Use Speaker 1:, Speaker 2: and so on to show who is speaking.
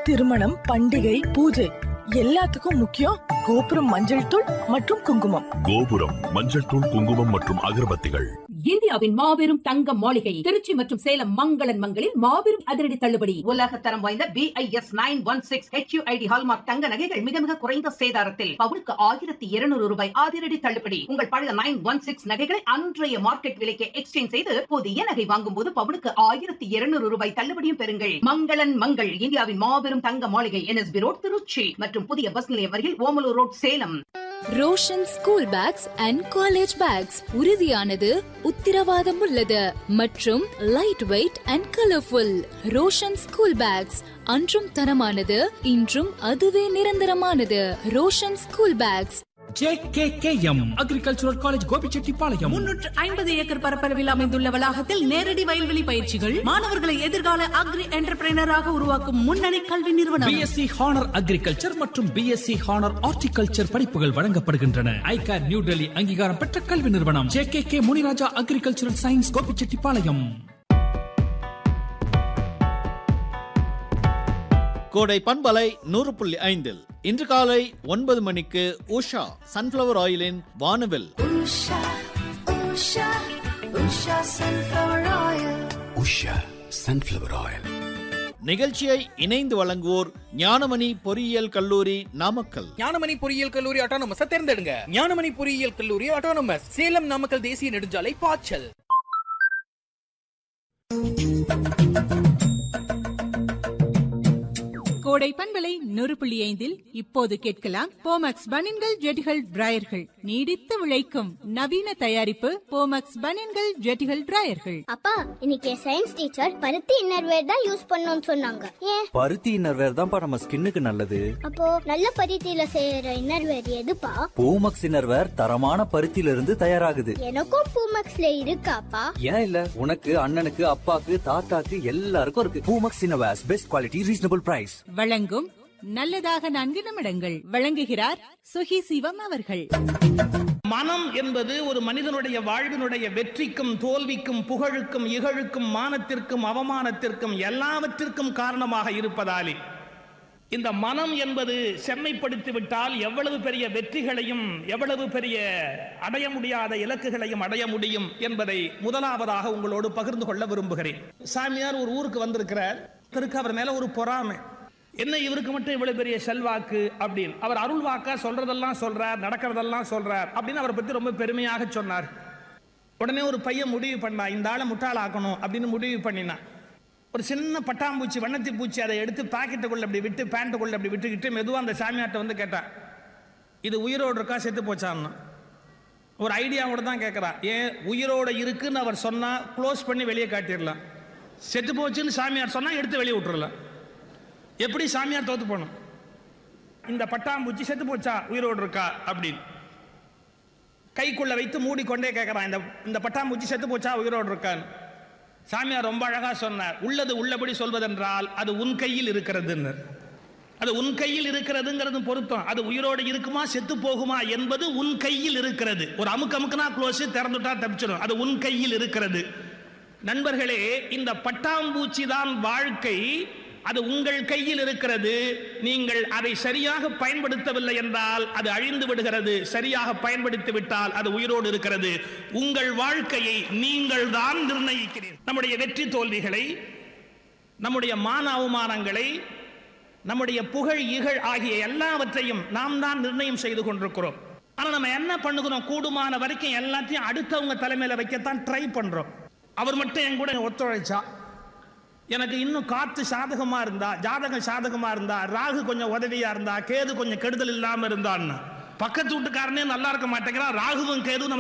Speaker 1: திருமணம் பண்டிகை பூஜை எல்லாத்துக்கும் முக்கியம் கோபுரம் மஞ்சள் தூள் மற்றும் குங்குமம்
Speaker 2: கோபுரம் மஞ்சள் தூள் குங்குமம் மற்றும் அகர்பத்திகள்
Speaker 3: இந்தியாவின் மாபெரும் தங்க மாளிகை திருச்சி மற்றும் சேலம் மங்களன் மங்களில் மாபெரும் அதிரடி தள்ளுபடி
Speaker 4: உலக தரம் வாய்ந்த BIS nine one six HUID hallmark தங்க நகைகள் மிக மிக குறைந்த சேதாரத்தில் பவுனுக்கு ஆயிரத்தி இருநூறு ரூபாய் அதிரடி தள்ளுபடி உங்கள் பழைய நைன் ஒன் சிக்ஸ் நகைகளை அன்றைய மார்க்கெட் விலைக்கு எக்ஸ்சேஞ்ச் செய்து புதிய நகை வாங்கும் போது பவுனுக்கு ஆயிரத்தி இருநூறு ரூபாய் தள்ளுபடியும் பெறுங்கள் மங்களன் மங்கள் இந்தியாவின் மாபெரும் தங்க மாளிகை என்எஸ்பி ரோட் திருச்சி மற்றும் புதிய பஸ் நிலையம் அருகில் Omalur road Salem
Speaker 5: Roshan school bags and college bags உறுதியானது உத்திரவாதம் உள்ளது மற்றும் light weight and colourful Roshan school bags அன்றும் தரமானது இன்றும் அதுவே நிரந்தரமானது Roshan school bags
Speaker 6: JKKM agricultural college Gobichettipalayam
Speaker 7: முன்னூற்று ஐம்பது ஏக்கர் பரப்பளவில் அமைந்துள்ள வளாகத்தில் நேரடி வயல்வெளி பயிற்சிகள் மாணவர்களை எதிர்கால அக்ரி என்டர்பிரைனராக உருவாக்கும் முன்னணி கல்வி நிறுவனம்
Speaker 6: பிஎஸ்சி ஹானர் அக்ரிகல்ச்சர் மற்றும் பிஎஸ்சி ஹானர் ஹார்டிகல்ச்சர் படிப்புகள் வழங்கப்படுகின்றன ஐகார் நியூ டெல்லி அங்கீகாரம் பெற்ற கல்வி நிறுவனம் JKK Muniraja agricultural science Gobichettipalayam
Speaker 8: கோடை பண்பலை நூறு புள்ளி ஐந்தில் இன்று காலை ஒன்பது மணிக்கு உஷா சன்ஃப்ளவர் ஆயிலின் வானவில்
Speaker 9: உஷா சன்ஃப்ளவர் ஆயில்
Speaker 8: நிகழ்ச்சியை இணைந்து வழங்குவோர் ஞானமணி பொறியியல் கல்லூரி நாமக்கல்
Speaker 10: ஞானமணி பொறியியல் கல்லூரி ஆட்டோனமஸ் தேர்ந்தெடுங்க ஞானமணி பொறியியல் கல்லூரி ஆட்டோனமஸ் சேலம் நாமக்கல் தேசிய நெடுஞ்சாலை பாய்ச்சல்
Speaker 7: கோடை பண்பலை நூறு புள்ளி ஐந்தில் இப்போது கேட்கலாம் போமக்ஸ் பனின்கள் ஜெட்டிகள் டிராயர்கள் நீடித்து உழைக்கும் நவீன தயாரிப்பு போமக்ஸ் பனின்கள் ஜெட்டிகள் டிராயர்கள்
Speaker 11: அப்பா இன்னைக்கு சயின்ஸ் டீச்சர் பருத்தி இன்னர்வேர் தான் யூஸ் பண்ணணும்னு சொன்னாங்க ஏன்
Speaker 12: பருத்தி இன்னர்வேர் தான்ப்பா நம்ம ஸ்கின்னுக்கு நல்லது
Speaker 11: அப்போ நல்ல பருத்தியில செய்யற இன்னர்வேர் எதுப்பா
Speaker 12: பூமக்ஸ் இன்னர்வேர் தரமான பருத்தியில இருந்து தயாராகுது
Speaker 11: எனக்கும் பூமக்ஸ்ல இருக்காப்பா
Speaker 12: ஏன் இல்ல உனக்கு அண்ணனுக்கு அப்பாக்கு தாத்தாக்கு எல்லாருக்கும் இருக்கு Poomex innerwears best quality reasonable price
Speaker 7: வழங்கும் நல்லதாக நான்கு நிமிடங்கள் வழங்குகிறார் சுகி சிவம் அவர்கள்
Speaker 13: மனம் என்பது ஒரு மனிதனுடைய வாழ்வினுடைய வெற்றிக்கும் தோல்விக்கும் புகழுக்கும் இகழுக்கும் மானத்திற்கும் அவமானத்திற்கும் எல்லாவற்றிற்கும் காரணமாக இருப்பதாலே இந்த மனம் என்பது செம்மைப்படுத்தி விட்டால் எவ்வளவு பெரிய வெற்றிகளையும் எவ்வளவு பெரிய அடைய முடியாத இலக்குகளையும் அடைய முடியும் என்பதை முதலாவதாக உங்களோடு பகிர்ந்து கொள்ள விரும்புகிறேன் சாமியார் ஒரு ஊருக்கு வந்திருக்கிறார் இருக்கு அவர் மேல ஒரு பொறாமை என்ன இவருக்கு மட்டும் இவ்வளவு பெரிய செல்வாக்கு அப்படின்னு அவர் அருள் வாக்கா சொல்றதெல்லாம் சொல்றார் நடக்கிறதெல்லாம் சொல்றார் அப்படின்னு அவரை பத்தி ரொம்ப பெருமையாக சொன்னார் உடனே ஒரு பையன் முடிவு பண்ணா இந்த ஆளை முட்டாளாக்கணும் அப்படின்னு முடிவு பண்ணினான் ஒரு சின்ன பட்டாம்பூச்சி வண்ணத்தி பூச்சி அதை எடுத்து பாக்கெட்டுக்குள்ள அப்படி விட்டு பேண்ட்டுக்குள்ள அப்படி விட்டுக்கிட்டு மெதுவாக அந்த சாமியார்ட்ட வந்து கேட்டான் இது உயிரோடு இருக்கா செத்து போச்சான்னு ஒரு ஐடியாவோட தான் கேட்குறான் ஏன் உயிரோட இருக்குன்னு அவர் சொன்னா க்ளோஸ் பண்ணி வெளியே காட்டிடலாம் செத்து போச்சுன்னு சாமியார் சொன்னா எடுத்து வெளியே விட்டுறலாம் எப்படி சாமியார் தோத்து போகணும் இந்த பட்டாம்பூச்சி செத்து போச்சா உயிரோடு இருக்கா அப்படின்னு கைக்குள்ள வைத்து மூடிக்கொண்டே கேட்குறான் இந்த இந்த பட்டாம்பூச்சி செத்து போச்சா உயிரோடு இருக்கான்னு சாமியார் ரொம்ப அழகா சொன்னார் உள்ளது உள்ளபடி சொல்வதென்றால் அது உன் கையில் இருக்கிறதுன்னு அது உன் கையில் இருக்கிறதுங்கிறது பொருத்தம் அது உயிரோடு இருக்குமா செத்து போகுமா என்பது உன் கையில் இருக்கிறது ஒரு அமுக்கு அமுக்குனா க்ளோஸ் திறந்துட்டா தப்பிச்சிடும் அது உன் கையில் இருக்கிறது நண்பர்களே இந்த பட்டாம்பூச்சி தான் வாழ்க்கை அது உங்கள் கையில் இருக்கிறது நீங்கள் அதை சரியாக பயன்படுத்தவில்லை என்றால் அது அழிந்து விடுகிறது சரியாக பயன்படுத்தி விட்டால் அது உயிரோடு இருக்கிறது உங்கள் வாழ்க்கையை நீங்கள் தான் நிர்ணயிக்கிறீர்கள் நம்முடைய வெற்றி தோல்விகளை நம்முடைய மான அவமானங்களை நம்முடைய புகழ் இகழ் ஆகிய எல்லாவற்றையும் நாம் தான் நிர்ணயம் செய்து கொண்டிருக்கிறோம் ஆனா நம்ம என்ன பண்ணுகிறோம் கூடுமான வரைக்கும் எல்லாத்தையும் அடுத்தவங்க தலைமையில வைக்கத்தான் ட்ரை பண்றோம் அவர் மட்டும் என் கூட ஒத்துழைச்சா எனக்கு இன்னும் காத்து சாதகமா இருந்தா ஜாதகம் சாதகமா இருந்தா ராகு கொஞ்சம் உதவியா இருந்தா கேது கொஞ்சம் கெடுதல் இல்லாம இருந்தான்னு பக்கத்து வீட்டுக்காரனே நல்லா இருக்க மாட்டேங்கிறான் ராகுவும் கேதுவும் நம்ம